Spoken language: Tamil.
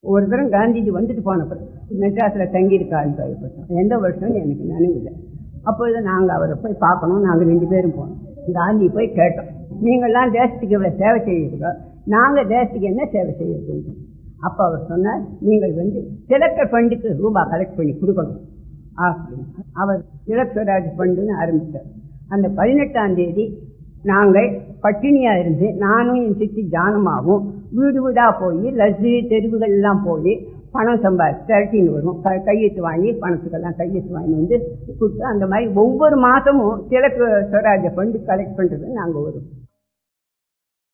ஒரு தரம் காந்திஜி வந்துட்டு போன பிறகு மெட்ராஸில் தங்கியிருக்காருன்னு கேள்விப்பட்டோம் எந்த வருஷம்னு எனக்கு நினைவில்லை அப்பொழுது நாங்கள் அவரை போய் பார்க்கணும் நாங்கள் ரெண்டு பேரும் போனோம் காந்தி போய் கேட்டோம் நீங்கள்லாம் தேசத்துக்கு இவ்வளோ சேவை செய்யுங்க நாங்கள் தேசத்துக்கு என்ன சேவை செய்யறது அப்போ அவர் சொன்னார் நீங்கள் வந்து திலக்க ஃபண்டுக்கு ரூபா கலெக்ட் பண்ணி கொடுக்கணும் அப்படின்னு அவர் திலக் ஸ்வராஜ் ஃபண்டுன்னு ஆரம்பித்தார் அந்த பதினெட்டாம் தேதி நாங்கள் பட்டினியாக இருந்து நானும் என் சித்தி ஜானமாகவும் வீடு வீடாக போய் லஸ்ஸு தெருவுகள்லாம் போய் பணம் சம்பாதிச்சு திரட்டின்னு வரும் க கையெழுத்து வாங்கி பணத்துக்கெல்லாம் கையெழுத்து வாங்கி வந்து கொடுத்து அந்த மாதிரி ஒவ்வொரு மாதமும் திலக்கு ஸ்வராஜ ஃபண்டு கலெக்ட் பண்ணுறது நாங்கள் ஒரு